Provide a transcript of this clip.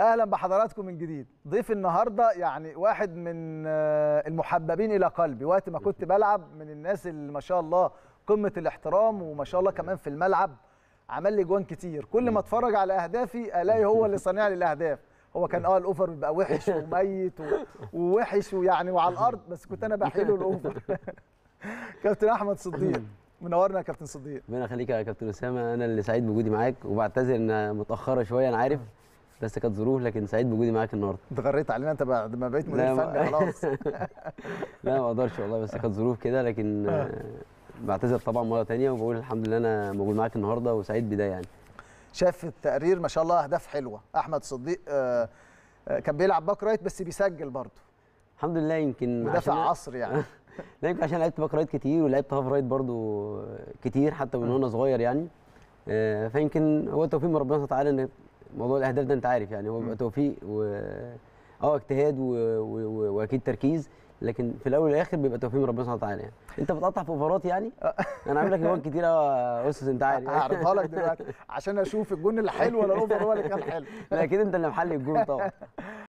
اهلا بحضراتكم من جديد ضيف النهارده يعني واحد من آه، المحببين الى قلبي وقت ما كنت بلعب من الناس اللي ما شاء الله قمه الاحترام وما شاء الله كمان في الملعب عمل لي جوان كتير كل ما اتفرج على اهدافي الاقي هو اللي صانع لي الاهداف هو كان اه الاوفر بيبقى وحش وميت و- ووحش ويعني وعلى الارض بس كنت انا بحيله الاوفر كابتن احمد صديق منورنا يا كابتن صديق ربنا يخليك يا كابتن اسامه انا اللي سعيد بوجودي معاك وبعتذر انها متاخره شويه انا عارف بس كانت ظروف لكن سعيد بوجودي معاك النهارده انت غريت علينا انت بعد ما بقيت مدير لا، ما- فني خلاص لا ما اقدرش والله بس كانت ظروف كده لكن آه، بعتذر طبعا مره تانية وبقول الحمد لله انا موجود معاك النهارده وسعيد بده يعني شاف في التقرير ما شاء الله اهداف حلوه احمد صديق آه، آه، كان بيلعب باك رايت بس بيسجل برضه الحمد لله يمكن مدافع عشان- عصر يعني لا يمكن عشان لعبت باك رايت كتير ولعبت هاف رايت برضو كتير حتى من وانا صغير يعني آه، فيمكن هو توفيق من ربنا سبحانه وتعالى ان موضوع الاهداف ده انت عارف يعني هو بيبقى توفيق و اه اجتهاد و... و... و... واكيد تركيز لكن في الاول والاخر بيبقى توفيق من ربنا سبحانه وتعالى يعني انت بتقطع في اوفرات يعني انا عامل لك جوان كتير قوي يا استاذ انت عارف هعرضها لك دلوقتي عشان اشوف الجون اللي حلو ولا الاوفر هو اللي كان حلو لا اكيد انت اللي محل الجون طبعا